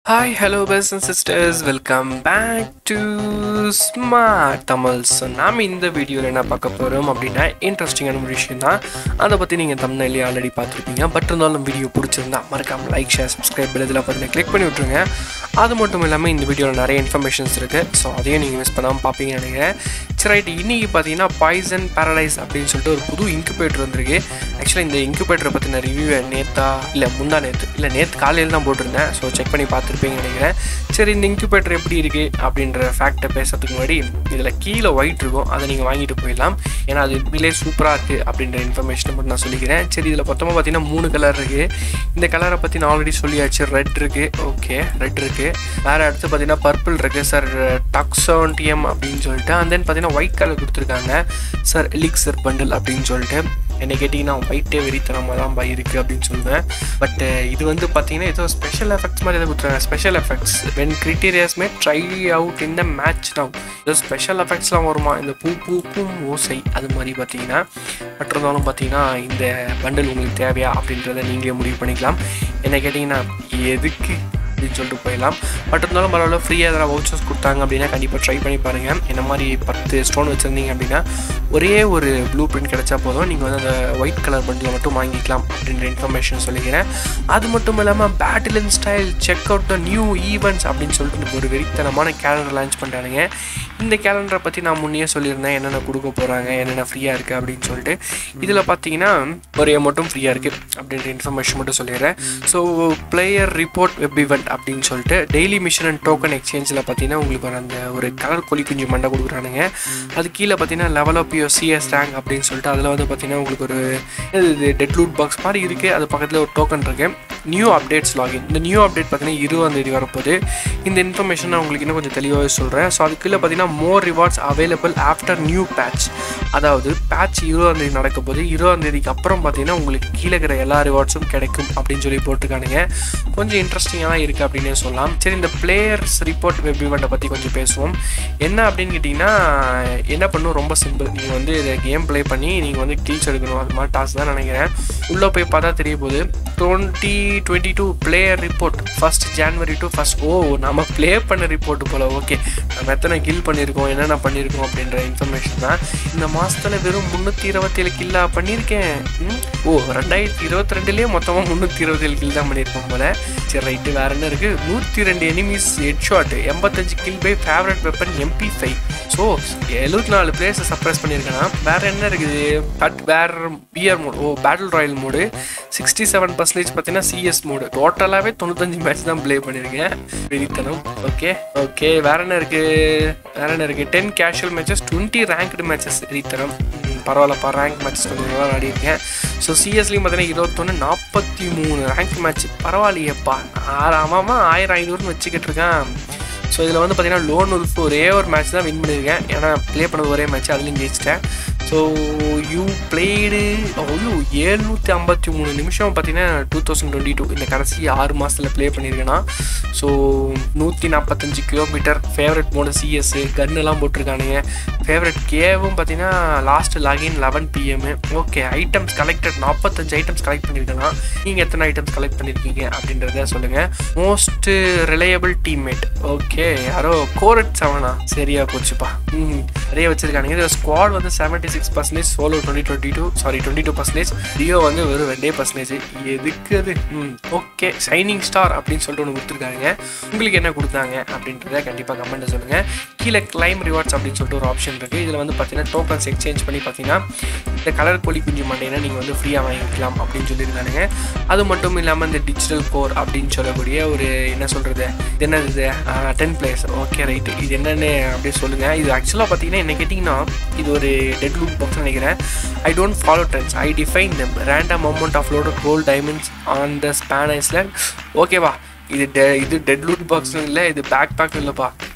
Hi hello பெஸ் and sisters welcome back to smart Tamil so நாம் இந்த வீடியோவில் என்ன பார்க்க போகிறோம் அப்படின்னா இன்ட்ரெஸ்டிங்கான ஒரு விஷயம் தான் அதை பற்றி நீங்கள் தமிழ்லேயே ஆல்ரெடி பார்த்துருப்பீங்க பட் இருந்தாலும் வீடியோ பிடிச்சிருந்தா மறக்காமல் லைக் ஷேர் சப்ஸ்கிரைப் இதில் பார்த்தீங்கன்னா கிளிக் பண்ணி விட்ருங்க அது மட்டும் இல்லாமல் இந்த வீடியோவில் நிறைய இன்ஃபர்மேஷன்ஸ் இருக்குது ஸோ அதையும் நீங்கள் மிஸ் பண்ணாமல் பார்ப்பீங்கன்னு நினைக்கிறேன் சரி ரைட் இன்றைக்கி பார்த்தீங்கன்னா பாய்சன் பேரடைஸ் அப்படின்னு சொல்லிட்டு ஒரு புது இன்குபேட்டர் வந்திருக்கு ஆக்சுவலாக இந்த இன்குபேட்டரை பற்றின ரிவ்யூவை நேத்தா இல்லை முந்தா நேற்று இல்லை நேற்று காலையில் தான் போட்டிருந்தேன் ஸோ செக் பண்ணி பார்த்துருப்பீங்கன்னு நினைக்கிறேன் சரி இந்த இன்குபேட்டர் எப்படி இருக்குது அப்படின்ற ஃபேக்டை பேசுறதுக்கு முன்னாடி இதில் கீழே ஒயிட் இருக்கும் அதை நீங்கள் வாங்கிட்டு போயிடலாம் ஏன்னா அது உண்மையிலே சூப்பராக இருக்குது அப்படின்ற இன்ஃபர்மேஷனை மட்டும் நான் சொல்லிக்கிறேன் சரி இதில் மொத்தமாக பார்த்தீங்கன்னா மூணு கலர் இருக்குது இந்த கலரை பற்றி நான் ஆல்ரெடி சொல்லியாச்சு ரெட் இருக்குது ஓகே ரெட் இருக்குது வேறு அடுத்து பார்த்தீங்கன்னா பர்பிள் இருக்குது சார் டக்ஸோன் டிஎம் அப்படின்னு சொல்லிட்டு அண்ட் தென் பார்த்தீங்கன்னா ஒயிட் கலர் கொடுத்துருக்காங்க சார் எலிக்சர் பண்டில் அப்படின்னு சொல்லிட்டு என்னை கேட்டிங்கன்னா ஒயிட்டே வெறித்தனமாக தான் பை இருக்குது அப்படின்னு சொல்லுவேன் பட் இது வந்து பார்த்தீங்கன்னா ஏதோ ஸ்பெஷல் எஃபெக்ட்ஸ் மாதிரி எதாவது கொடுத்துருக்காங்க special effects when criterias may try out இந்த மேட்ச் தான் ஏதோ ஸ்பெஷல் எஃபெக்ட்ஸ்லாம் வருமா இந்த பூ பூக்கும் ஓசை அது மாதிரி பார்த்தீங்கன்னா பட் இருந்தாலும் பார்த்தீங்கன்னா இந்த பண்டில் உங்களுக்கு தேவையா அப்படின்றத நீங்களே முடிவு பண்ணிக்கலாம் என்ன கேட்டிங்கன்னா எதுக்கு அப்படின்னு சொல்லிட்டு போயிடலாம் பட் இருந்தாலும் பரவாயில்ல ஃப்ரீயாக எதனா வவுச்சர்ஸ் கொடுத்தாங்க அப்படின்னா கண்டிப்பாக ட்ரை பண்ணி பாருங்கள் என்ன மாதிரி பத்து ஸ்டோன் வச்சுருந்தீங்க அப்படின்னா ஒரே ஒரு ப்ளூ பிரிண்ட் கிடைச்சா போதும் நீங்கள் வந்து அந்த ஒயிட் கலர் பண்டில் மட்டும் வாங்கிக்கலாம் அப்படின்ற இன்ஃபர்மேஷன் சொல்லிக்கிறேன் அது மட்டும் இல்லாமல் battle in style check out the new events அப்படின்னு சொல்லிட்டு ஒரு வெறித்தனமான கேலண்டர் லான்ச் பண்ணுறானுங்க இந்த கேலண்டரை பற்றி நான் முன்னே சொல்லியிருந்தேன் என்னென்ன கொடுக்க போகிறாங்க என்னென்ன ஃப்ரீயாக இருக்குது அப்படின்னு சொல்லிட்டு இதில் பார்த்தீங்கன்னா ஒரே மட்டும் ஃப்ரீயாக இருக்குது அப்படின்ற இன்ஃபர்மேஷன் மட்டும் சொல்லிடுறேன் so player report web event அப்படின்னு சொல்லிட்டு டெய்லி மிஷன் அண்ட் டோக்கன் எக்ஸ்சேஞ்சில் பார்த்தீங்கன்னா உங்களுக்கு ஒரு அந்த ஒரு கலர் கொலி குஞ்சு மண்டை கொடுக்குறானுங்க அது கீழே பார்த்தீங்கன்னா level of your CS rank அப்படின்னு சொல்லிட்டு அதில் வந்து பார்த்தீங்கன்னா உங்களுக்கு ஒரு இது டெட் லூட் பாக்ஸ் மாதிரி இருக்குது அது பக்கத்தில் ஒரு டோக்கன் இருக்குது நியூ அப்டேட்ஸ் லாகின் இந்த நியூ அப்டேட் பார்த்தீங்கன்னா இருபதாம் தேதி வரப்போகுது இந்த இன்ஃபர்மேஷன் நான் உங்களுக்கு இன்னும் கொஞ்சம் தெளிவாகவே சொல்கிறேன் ஸோ அதுக்குள்ளே பார்த்தீங்கன்னா more rewards available after new patch அதாவது பேட்ச் இருபதாம் தேதி நடக்க போது இருபதாம் தேதிக்கு அப்புறம் பார்த்தீங்கன்னா உங்களுக்கு கீழே இருக்கிற எல்லா ரிவார்ட்ஸும் கிடைக்கும் அப்படின்னு சொல்லி போட்டிருக்கானுங்க கொஞ்சம் இன்ட்ரெஸ்டிங்காக தான் இருக்குது அப்படின்னே சொல்லலாம் சரி இந்த பிளேயர்ஸ் ரிப்போர்ட் வெப் இவெண்ட்டை பற்றி கொஞ்சம் பேசுவோம் என்ன அப்படின்னு கேட்டிங்கன்னா என்ன பண்ணும் ரொம்ப சிம்பிள் நீங்கள் வந்து இதை கேம் ப்ளே பண்ணி நீங்கள் வந்து கில்ஸ் எடுக்கணும் அது மாதிரி டாஸ்க் தான் நினைக்கிறேன் உள்ளே போய் பார்த்தா தெரிய போகுது twenty twenty two player report first January to first ஓ நம்ம ப்ளே பண்ண ரிப்போர்ட் போல் ஓகே நம்ம எத்தனை கில் பண்ணியிருக்கோம் என்னென்ன பண்ணியிருக்கோம் அப்படின்ற இன்ஃபர்மேஷன் தான் இந்த மாதத்தில் வெறும் முந்நூற்றி இருபத்தேழு கில்லா பண்ணியிருக்கேன் ம்? ஓ ரெண்டாயிரத்தி இருபத்தி ரெண்டுலேயே மொத்தமாக முந்நூற்றி இருபத்தேழு கில் தான் பண்ணியிருக்கோம் போல சரி ரைட்டு வேறு என்ன இருக்குது நூற்றி ரெண்டு எனிமீஸ் ஹெட் ஷாட் எண்பத்தஞ்சு kill by favourite weapon MP five so எழுபத்தி நாலு பிளேயர்ஸை சர்ப்ரைஸ் பண்ணியிருக்கேன்னா வேறு என்ன இருக்குது பட் வேறு பிஆர் மோட் ஓ battle royale mode sixty seven percentage பார்த்தீங்கன்னா சிஎஸ் மோடு டோட்டலாகவே தொண்ணூத்தஞ்சு மேட்ச் தான் ப்ளே பண்ணியிருக்கேன் வெறித்தனம் ஓகே ஓகே வேற என்ன இருக்குது வேற என்ன இருக்குது ten casual matches twenty ranked matches வெறித்தனம் ம், பரவாயில்லப்பா ரேங்க் மேட்சஸ் கொஞ்சம் நல்லா விளையாடிருக்கேன் ஸோ சிஎஸ்லேயும் பார்த்தீங்கன்னா இருபத்தொன்று நாற்பத்தி மூணு ரேங்க் மேட்ச் பரவாயில்லையேப்பா ஆறாமாமா ஆயிரம் ஐநூறுன்னு வச்சுக்கிட்டு இருக்கேன் ஸோ இதில் வந்து பார்த்தீங்கன்னா லோன் உல்ஃப் ஒரே ஒரு மேட்ச் தான் வின் பண்ணியிருக்கேன் ஏன்னா ப்ளே பண்ணது ஒரே மேட்ச் அதுலேயும் ஜெயிச்சிட்டேன் ஸோ யூ பிளேடு ஐயோ ஏழ்நூற்றி ஐம்பத்தி மூணு நிமிஷம் பார்த்தீங்கன்னா டூ தௌசண்ட் டுவெண்ட்டி டூ இந்த கடைசி ஆறு மாதத்தில் ப்ளே பண்ணியிருக்கேன்னா ஸோ நூற்றி நாற்பத்தஞ்சு கிலோமீட்டர் ஃபேவரட் மோடு சிஎஸ்ஸு கன்னெல்லாம் போட்டிருக்கானுங்க ஃபேவரட் கேவும் பார்த்தீங்கன்னா last login eleven PM okay items collected நாற்பத்தஞ்சு ஐட்டம்ஸ் கலெக்ட் பண்ணியிருக்கேன்னா நீங்கள் எத்தனை ஐட்டம்ஸ் கலெக்ட் பண்ணியிருக்கீங்க அப்படின்றத சொல்லுங்கள் மோஸ்ட் ரிலையபிள் டீம்மேட் ஓகே யாரோ கோரட் செவனா சரியா போச்சுப்பா ம் நிறைய வச்சிருக்கானுங்க இதில் ஸ்குவாட் வந்து seventy six percentage solo twenty twenty two sorry twenty two percentage ரியோ வந்து வெறும் ரெண்டே பர்சன்டேஜ் எதுக்கு அது ம் ஓகே ஷைனிங் ஸ்டார் அப்படின்னு சொல்லிட்டு ஒன்று கொடுத்துருக்காங்க உங்களுக்கு என்ன கொடுத்தாங்க அப்படின்றத கண்டிப்பாக கமெண்ட்டில் சொல்லுங்கள் கீழே கிளைம் ரிவார்ட்ஸ் அப்படின்னு சொல்லிட்டு ஒரு ஆப்ஷன் இருக்குது இதில் வந்து பார்த்தீங்கன்னா டோக்கன்ஸ் எக்ஸ்சேஞ்ச் பண்ணி பார்த்தீங்கன்னா இந்த கலர் கோழி குஞ்சு மண்டைனா நீங்கள் வந்து ஃப்ரீயாக வாங்கிக்கலாம் அப்படின்னு சொல்லியிருக்கானுங்க அது மட்டும் இல்லாமல் இந்த டிஜிட்டல் கோர் அப்படின்னு சொல்லக்கூடிய ஒரு என்ன சொல்கிறது இது என்னது இது டென் பிளேயர்ஸ் ஓகே ரைட்டு இது என்னென்னு அப்படியே சொல்லுங்கள் இது ஆக்சுவலாக பார்த்தீங்கன்னா என்ன கேட்டிங்கன்னா இது ஒரு டெட் லூட் பாக்ஸ் நினைக்கிறேன் I don't follow trends I define them random amount of loot gold diamonds on the spawn island ஓகேவா இது டெ இது டெட் லூட் பாக்ஸ் இல்லை இது பேக் பேக் இல்லைப்பா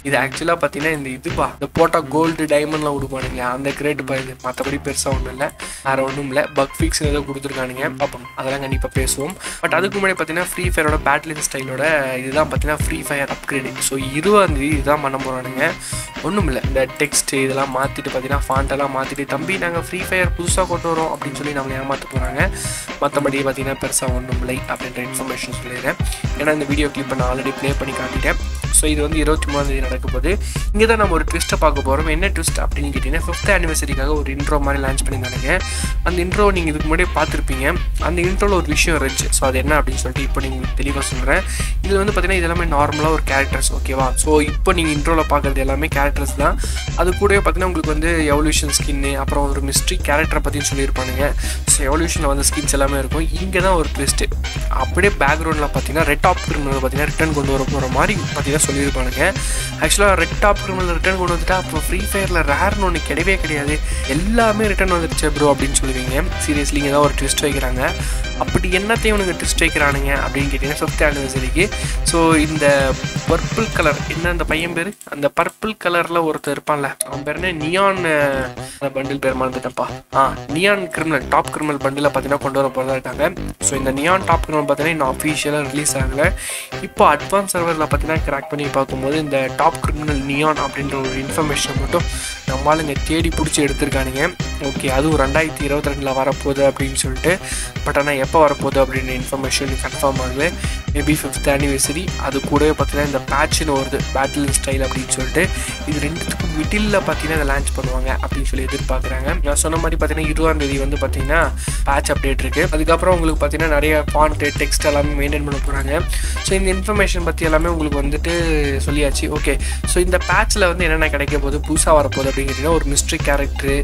இது ஆக்சுவலாக பார்த்தீங்கன்னா இந்த இதுப்பா இந்த போட்டால் கோல்டு டைமண்ட்லாம் கொடுப்பானுங்க அந்த கிரேட் பா இது மற்றபடி பெருசாக ஒன்றும் இல்லை வேறு ஒன்றும் இல்லை பக் ஃபிக்ஸ் ஏதோ கொடுத்துருக்கானுங்க பார்ப்போம் அதெல்லாம் கண்டிப்பாக பேசுவோம் பட் அதுக்கு முன்னாடி பார்த்தீங்கன்னா ஃப்ரீ ஃபயரோட பேட்லின் ஸ்டைலோட இதுதான் பார்த்தீங்கன்னா ஃப்ரீ ஃபயர் அப்கிரேடு ஸோ இருபதாம் தேதி இதுதான் பண்ண போகிறானுங்க ஒன்றும் இல்லை இந்த டெக்ஸ்ட் இதெல்லாம் மாற்றிட்டு பார்த்தீங்கன்னா ஃபாண்டெல்லாம் மாற்றிட்டு தம்பி நாங்கள் ஃப்ரீ ஃபயர் புதுசாக கொண்டு வரோம் அப்படின்னு சொல்லி நம்மளை ஏமாற்ற போகிறாங்க மற்றபடி பார்த்தீங்கன்னா பெருசாக ஒன்றும் இல்லை அப்படின்ற இன்ஃபர்மேஷன் சொல்லிடுறேன் ஏன்னா இந்த வீடியோ கிளிப்பை நான் ஆல்ரெடி ப்ளே பண்ணி காட்டிட்டேன் ஸோ இது வந்து இருபத்தி மூணாம் தேதி நடக்க போகுது இங்கே தான் நம்ம ஒரு ட்விஸ்ட்டை பார்க்க போகிறோம் என்ன ட்விஸ்ட் அப்படின்னு கேட்டிங்கன்னா ஃபிஃப்த் ஆனிவர்சரிக்காக ஒரு இன்ட்ரோ மாதிரி லான்ச் பண்ணியிருந்தாங்க அந்த இன்ட்ரோ நீங்கள் இதுக்கு முன்னாடியே பார்த்துருப்பீங்க அந்த இன்ட்ரோவில் ஒரு விஷயம் இருந்துச்சு ஸோ அது என்ன அப்படின்னு சொல்லிட்டு இப்போ நீங்கள் தெளிவாக சொல்கிறேன் இதில் வந்து பார்த்தீங்கன்னா இது எல்லாமே நார்மலாக ஒரு கேரக்டர்ஸ் ஓகேவா ஸோ இப்போ நீங்கள் இன்ட்ரோவில் பார்க்குறது எல்லாமே கேரக்டர்ஸ் தான் அது கூடவே பார்த்தீங்கன்னா உங்களுக்கு வந்து எவல்யூஷன் ஸ்கின்னு அப்புறம் ஒரு மிஸ்ட்ரி கேரக்டரை பற்றியும் சொல்லியிருப்பானுங்க ஸோ எவல்யூஷனில் வந்து ஸ்கின்ஸ் எல்லாமே இருக்கும் இங்கே தான் ஒரு ட்விஸ்ட்டு அப்படியே பேக்ரவுண்டில் பார்த்தீங்கன்னா ரெட் டாப் கிரிமினல் பார்த்தீங்கன்னா ரிட்டர்ன் கொண்டு வர போகிற மாதிரி பார்த்தீங்கன்னா சொல்லியிருப்பானுங்க ஆக்சுவலாக ரெட் டாப் கிரிமினல் ரிட்டர்ன் கொண்டு வந்துட்டா அப்புறம் ஃப்ரீ ஃபயரில் ரேர்னு ஒன்று கிடையவே கிடையாது எல்லாமே ரிட்டர்ன் வந்துருச்சு ப்ரோ அப்படின்னு சொல்லுவீங்க சீரியஸ்லி இங்கே தான் ஒரு ட்விஸ்ட் வைக்கிறாங்க அப்படி என்னத்தையும் உனக்கு ட்விஸ்ட் வைக்கிறானுங்க அப்படின்னு கேட்டிங்கன்னா ஃபிஃப்த் ஆனிவர்சரிக்கு ஸோ இந்த பர்பிள் கலர் என்ன அந்த பையன் பேர் அந்த பர்பிள் கலரில் ஒருத்தர் இருப்பான்ல அவன் பேர் என்ன நியான் பண்டில் பேர் மறந்துட்டேன்ப்பா ஆ neon criminal top criminal bundle பார்த்தீங்கன்னா கொண்டு வர போகிறதா இருக்காங்க ஸோ இந்த நியான் டாப் கிரிமினல் பார்த்தீங்கன்னா இன்னும் அஃபீஷியலாக ரிலீஸ் ஆகலை இப்போ அட்வான்ஸ் சர்வரில் பார்த்தீங்கன்னா கிராக் பண்ணி பார்க்கும்போது இந்த டாப் கிரிமினல் நியான் அப்படின்ற ஒரு இன்ஃபர்மேஷன் மட்டும் நம்மளுங்க தேடி பிடிச்சி எடுத்திருக்கானுங்க ஓகே அதுவும் ரெண்டாயிரத்தி இருபத்தி ரெண்டில் வரப்போகுது அப்படின்னு சொல்லிட்டு பட் ஆனால் எப்போ வரப்போகுது அப்படின்ற இன்ஃபர்மேஷன் கன்ஃபார்ம் ஆகுது மேபி ஃபிஃப்த் ஆனிவர்சரி அது கூடவே பார்த்தீங்கன்னா இந்த பேட்ச்னு வருது பேட்டில் ஸ்டைல் அப்படின்னு சொல்லிட்டு இது ரெண்டுத்துக்கும் மிடில் பார்த்தீங்கன்னா இதை லான்ச் பண்ணுவாங்க அப்படின்னு சொல்லி எதிர்பார்க்குறாங்க நான் சொன்ன மாதிரி பார்த்தீங்கன்னா இருபதாம் தேதி வந்து பார்த்தீங்கன்னா பேட்ச் அப்டேட் இருக்குது அதுக்கப்புறம் உங்களுக்கு பார்த்தீங்கன்னா நிறைய ஃபாண்ட்டு டெக்ஸ்ட் எல்லாமே மெயின்டைன் பண்ண போகிறாங்க ஸோ இந்த இன்ஃபர்மேஷன் பற்றி எல்லாமே உங்களுக்கு வந்துட்டு சொல்லியாச்சு ஓகே ஸோ இந்த பேட்ச்சில் வந்து என்னென்ன கிடைக்க போகுது புதுசாக வரப்போகுது அப்படின்னு கேட்டிங்கன்னா ஒரு மிஸ்ட்ரி கேரக்டரு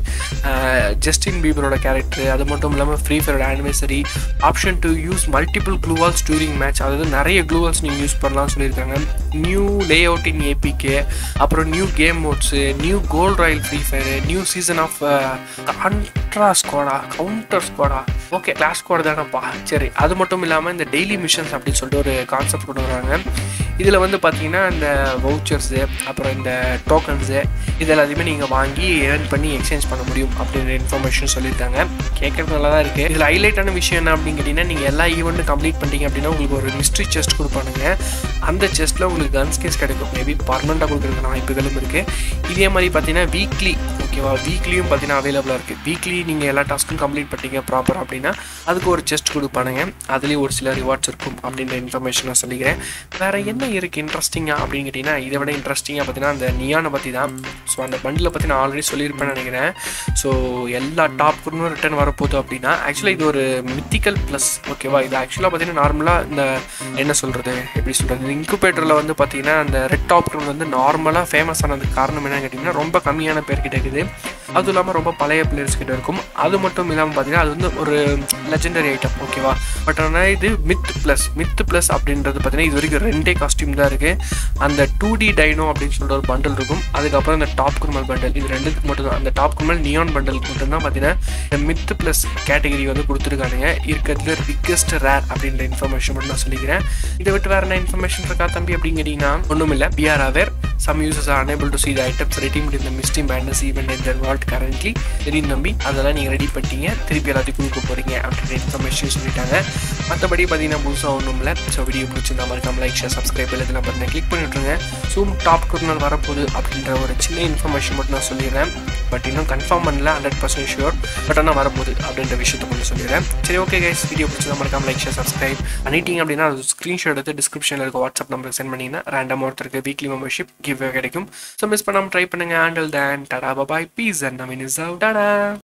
ஜஸ்டின் பீபரோட கேரக்டர் அது மட்டும் இல்லாமல் ஃப்ரீ ஃபயரோட anniversary option to use multiple gloo walls during match அதாவது நிறைய க்ளூவால்ஸ் நீங்கள் யூஸ் பண்ணலாம்னு சொல்லியிருக்காங்க new layout in APK அப்புறம் new game mods new gold royale Free Fire new season of contra ஸ்குவாடா கவுண்டர் ஸ்குவாடா ஓகே கிளாஸ் ஸ்குவாட் தானப்பா சரி அது மட்டும் இல்லாமல் இந்த டெய்லி மிஷன்ஸ் அப்படின்னு சொல்லிட்டு ஒரு கான்செப்ட் கொண்டு வராங்க இதில் வந்து பார்த்தீங்கன்னா இந்த வவுச்சர்ஸு அப்புறம் இந்த டோக்கன்ஸு இது எல்லாத்தையுமே நீங்கள் வாங்கி ஏர்ன் பண்ணி எக்ஸ்சேஞ்ச் பண்ண முடியும் அப்படின்ற இன்ஃபர்மேஷன் சொல்லியிருக்காங்க கேட்கறது நல்லா தான் இருக்குது இதில் ஹைலைட்டான விஷயம் என்ன அப்படின்னு கேட்டிங்கன்னா நீங்கள் எல்லா ஈவெண்ட்டும் கம்ப்ளீட் பண்ணிட்டீங்க அப்படின்னா உங்களுக்கு ஒரு மிஸ்ட்ரி செஸ்ட் கொடுப்பானுங்க அந்த செஸ்ட்டில் உங்களுக்கு கன்ஸ் கேஸ் கிடைக்கும் மேபி பர்மனெண்ட்டாக கொடுக்குறதுக்கு வாய்ப்புகளும் இருக்குது இதே மாதிரி பார்த்தீங்கன்னா வீக்லி ஓகேவா வீக்லியும் பார்த்தீங்கன்னா அவைலபிளாக இருக்குது வீக்லி நீங்கள் எல்லா டாஸ்க்கும் கம்ப்ளீட் பண்ணிட்டீங்க ப்ராப்பர் அப்படின்னா அதுக்கு ஒரு செஸ்ட் கொடுப்பானுங்க அதுலேயும் ஒரு சில ரிவார்ட்ஸ் இருக்கும் அப்படின்ற இன்ஃபர்மேஷன் நான் சொல்லிக்கிறேன் வேறு என்ன இருக்குது இன்ட்ரெஸ்டிங்காக அப்படின்னு கேட்டிங்கன்னா இதை விட இன்ட்ரெஸ்டிங்காக பார்த்தீங்கன்னா அந்த நியானை பற்றி தான் ஸோ அந்த பண்டில் பற்றி நான் ஆல்ரெடி சொல்லியிருப்பேன்னு நினைக்கிறேன் ஸோ எல்லா டாப் குருனும் ரிட்டர்ன் வரப்போகுது அப்படின்னா ஆக்சுவலாக இது ஒரு மித்திக்கல் ப்ளஸ் ஓகேவா இது ஆக்சுவலாக பார்த்தீங்கன்னா நார்மலாக இந்த என்ன சொல்கிறது எப்படி சொல்கிறது இந்த இன்குபேட்டரில் வந்து பார்த்தீங்கன்னா அந்த ரெட் டாப் குரூன் வந்து நார்மலாக ஃபேமஸ் ஆனதுக்கு காரணம் என்னன்னு கேட்டிங்கன்னா ரொம்ப கம்மியான பேர்கிட்ட இருக்குது அதுவும் இல்லாமல் ரொம்ப பழைய பிளேயர்ஸ் கிட்ட இருக்கும் அது மட்டும் இல்லாமல் பார்த்தீங்கன்னா அது வந்து ஒரு லெஜெண்டரி ஐட்டம் ஓகேவா பட் ஆனால் இது மித் ப்ளஸ் மித் ப்ளஸ் அப்படின்றது பார்த்தீங்கன்னா இது வரைக்கும் ரெண்டே காஸ்டியூம் தான் இருக்குது அந்த டூ டி டைனோ அப்படின்னு சொல்லிட்டு ஒரு பண்டல் இருக்கும் அதுக்கப்புறம் இந்த டாப் குருமல் பண்டல் இது ரெண்டுத்துக்கு மட்டும் தான் அந்த டாப் குருமல் நியான் பண்டலுக்கு மட்டும்தான் பார்த்தீங்கன்னா இந்த மித் ப்ளஸ் கேட்டகரி வந்து கொடுத்துருக்கானுங்க இருக்கிறதுல பிக்கஸ்ட் ரேர் அப்படின்ற இன்ஃபர்மேஷன் மட்டும் நான் சொல்லிக்கிறேன் இதை விட்டு வேறு என்ன இன்ஃபர்மேஷன் இருக்கா தம்பி அப்படின்னு கேட்டிங்கன்னா ஒன்றும் இல்லை be aware some users are unable to see the items redeemed இந்த மிஸ்டி மேட்னஸ் ஈவெண்ட் இந்த வேர்ல்ட் கரண்ட்லி தெரியும் நம்பி அதெல்லாம் நீங்கள் ரெடி பண்ணிட்டீங்க திருப்பி எல்லாத்தையும் கொடுக்க போகிறீங்க அப்படின்ற இன்ஃபர்மேஷன் சொல்லிட்டாங்க மற்றபடி பார்த்தீங்கன்னா புதுசாக ஒன்றும் இல்லை ஸோ வீடியோ பிடிச்சிருந்தா மறக்காம லைக் ஷேர் சப்ஸ்கிரைப் இல்லை நான் பண்ண கிளிக் பண்ணி விட்ருங்க ஜூம் டாப் குர்னல் வரப்போகுது அப்படின்ற ஒரு சின்ன இன்ஃபர்மேஷன் மட்டும் நான் சொல்லிடுறேன் பட் இன்னும் கன்ஃபார்ம் பண்ணல ஹண்ட்ரட் பர்சன்ட் ஷுர் பட் ஆனால் வரப்போகுது அப்படின்ற விஷயத்த கொஞ்சம் சொல்லிடுறேன் சரி ஓகே கைஸ் வீடியோ பிடிச்சதா மறக்காம லைக் ஷேர் சப்ஸ்கிரைப் பண்ணிட்டீங்க அப்படின்னா அது ஸ்க்ரீன்ஷாட் எடுத்து டிஸ்கிரிப்ஷனில் இருக்க வாட்ஸ்அப் நம்பருக்கு சென்ட் பண்ணிங்கன்னா ரேண்டம் ஒருத்தருக்கு வீக்லி மெம்பர்ஷிப் கிவ் கிடைக்கும் ஸோ மிஸ் பண்ணாமல் ட்ரை பண்ணுங்க handle then tata bye bye peace and Naveen is Tata